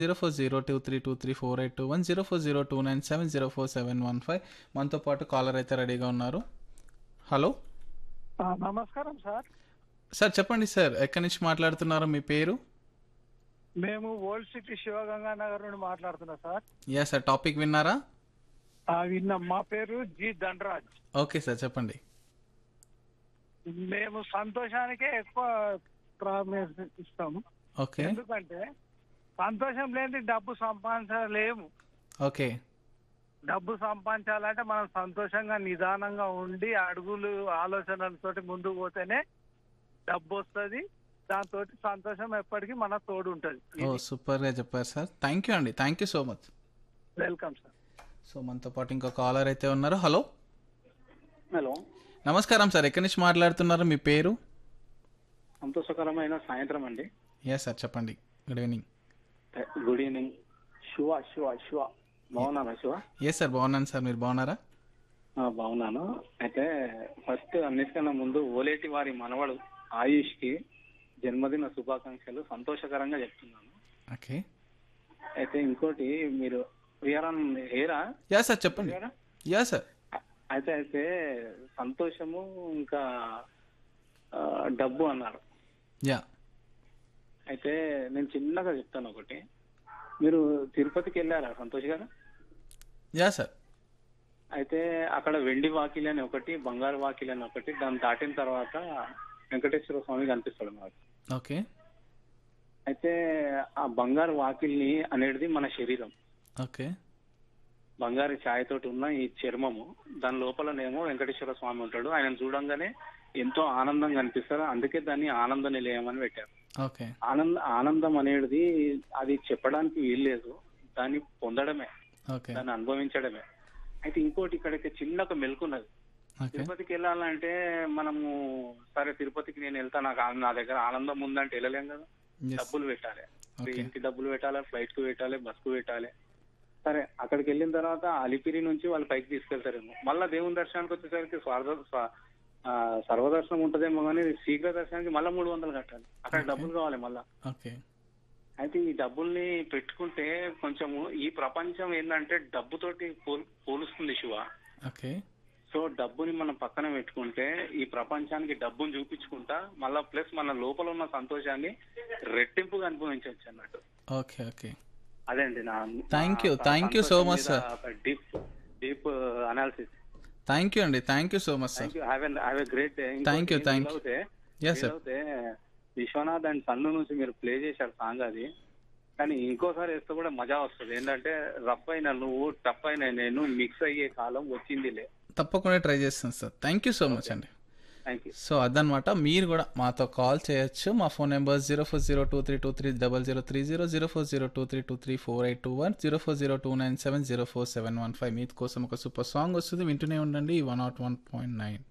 Zero four zero two three two three four eight two one zero four zero two nine seven zero four seven one five మనతో పాటు caller అయితే రెడీగా ఉన్నారు hello ఆ, నమస్కారం sir sir చెప్పండి sir ఎక్కడి నుంచి మాట్లాడుతున్నారు మీ పేరు మేము ఓల్డ్ సిటీ శివగంగా నగర్ నుండి మాట్లాడుతున్నా సార్ యా సార్ టాపిక్ విన్నారా ఆ, విన్నాం మా పేరు జి ధనరాజ్ ఓకే సార్ చెప్పండి మేము సంతోషానికే ఎక్కువ ప్రాముఖ్యత ఇస్తాము ఓకే ఎందుకంటే సంతోషం లేని డబ్బు సంపాదించలేము ఓకే డబ్బు సంపాదించాలంటే మనం సంతోషంగా నిదానంగా ఉండి అడుగులు ఆలోచనలతోటి ముందుకు పోతేనే డబ్బు వస్తుంది దాంతో సంతోషం ఎప్పటికీ మన తోడు ఉంటుంది ఓ సూపర్గా చెప్పారు సార్ థ్యాంక్ యూ అండి thank you so much welcome sir so మనతో పాటు ఇంకో కాలర్ అయితే ఉన్నారు హలో హలో నమస్కారం సార్ ఎక్కడి నుంచి మాట్లాడుతున్నారు మీ పేరు సంతోషకరమైన సాయంత్రం అండి యా సార్ చెప్పండి good evening good evening Siva Siva Siva బాగున్నారా శివ ఏ సార్ బాగున్నాను సార్ మీరు బాగున్నారా ఆ, బాగున్నాను అయితే ఫస్ట్ అన్నిటికన్నా ముందు ఓలేటి వారి మనవడు ఆయుష్ కి జన్మదిన శుభాకాంక్షలు సంతోషకరంగా చెప్తున్నాను ఓకే అయితే ఇంకోటి మీరు విఆర్ఆన్ హేరా యా సార్ చెప్పండి హేరా యా సార్ అయితే అయితే సంతోషము ఇంకా ఆ, డబ్బు అన్నారు యా అయితే నేను చిన్నగా చెప్తాను ఒకటి మీరు తిరుపతికి వెళ్ళారా సంతోష్ గారు యా సార్ అయితే అక్కడ వెండి వాకిలి అని ఒకటి బంగారు వాకిలి అని ఒకటి దాన్ని దాటిన తర్వాత వెంకటేశ్వర స్వామి కనిపిస్తాడు మనకు ఓకే అయితే ఆ బంగారు వాకిల్ని అనేది మన శరీరం ఓకే బంగారు ఛాయతోటి ఉన్న ఈ చర్మము దాని లోపలనేమో వెంకటేశ్వర స్వామి ఉంటాడు ఆయన చూడంగానే ఎంతో ఆనందంగా అనిపిస్తారు అందుకే దాన్ని ఆనంద నిలయం అని పెట్టారు ఓకే ఆనంద ఆనందం అనేది అది చెప్పడానికి వీల్లేదు దాన్ని పొందడమే ఓకే దాన్ని అనుభవించడమే అయితే ఇంకోటి ఇక్కడికి చిన్న ఒక మెలుకున్నది ఓకే తిరుపతికి వెళ్ళాలంటే మనము సరే తిరుపతికి నేను వెళ్తా నాకు ఆ- నా దగ్గర ఆనందం ఉందంటే వెళ్ళలేం కదా ఎస్ డబ్బులు పెట్టాలి ఓకే ట్రైన్ కి డబ్బులు పెట్టాలి ఫ్లైట్ కు పెట్టాలి బస్ కు పెట్టాలి సరే అక్కడికి వెళ్ళిన తర్వాత అలిపిరి నుంచి వాళ్ళు పైకి తీసుకెళ్తారేమో మళ్ళా దేవుని దర్శనానికి వచ్చేసరికి స్వార్థ స్వ- ఆ, సర్వదర్శనం ఉంటదేమో కానీ శీఘ్ర దర్శనానికి మళ్ళీ మూడు వందలు కట్టాలి అక్కడ Okay. డబ్బులు కావాలి మళ్ళా ఓకే అయితే ఈ డబ్బుల్ని పెట్టుకుంటే కొంచెము ఈ ప్రపంచం ఏంటంటే డబ్బుతోటి పోల్- పోలుస్తుంది శివ ఓకే సో డబ్బుని మనం పక్కన పెట్టుకుంటే ఈ ప్రపంచానికి డబ్బుని చూపించుకుంటా మళ్ళా ప్లస్ మన లోపల ఉన్న సంతోషాన్ని రెట్టింపుగా అనుభవించవచ్చు అన్నట్టు ఓకే ఓకే అదే అండి నా Thank you. Thank you so much, sir. Deep deep analysis thank you అండి thank you so much sir thank you have have a great day Thank you, thank you. Yes sir అయితే Viswanath and సన్ను నుంచి మీరు play చేశారు song అది కానీ ఇంకోసారి వేస్తే కూడా మజా వస్తుంది ఏంటంటే రఫ్ అయిన నువ్వు టఫ్ అయిన నేను మిక్స్ అయ్యే కాలం వచ్చిందిలే తప్పకుండా ట్రై చేస్తాను sir thank you so much అండి థ్యాంక్ యూ సో అదనమాట మీరు కూడా మాతో కాల్ చేయొచ్చు మా phone number zero four zero two three two three double zero three zero zero four zero two three two three four eight two one zero four zero two nine seven zero four seven one five మీ కోసం ఒక super song వస్తుంది వింటూనే ఉండండి one nought one point nine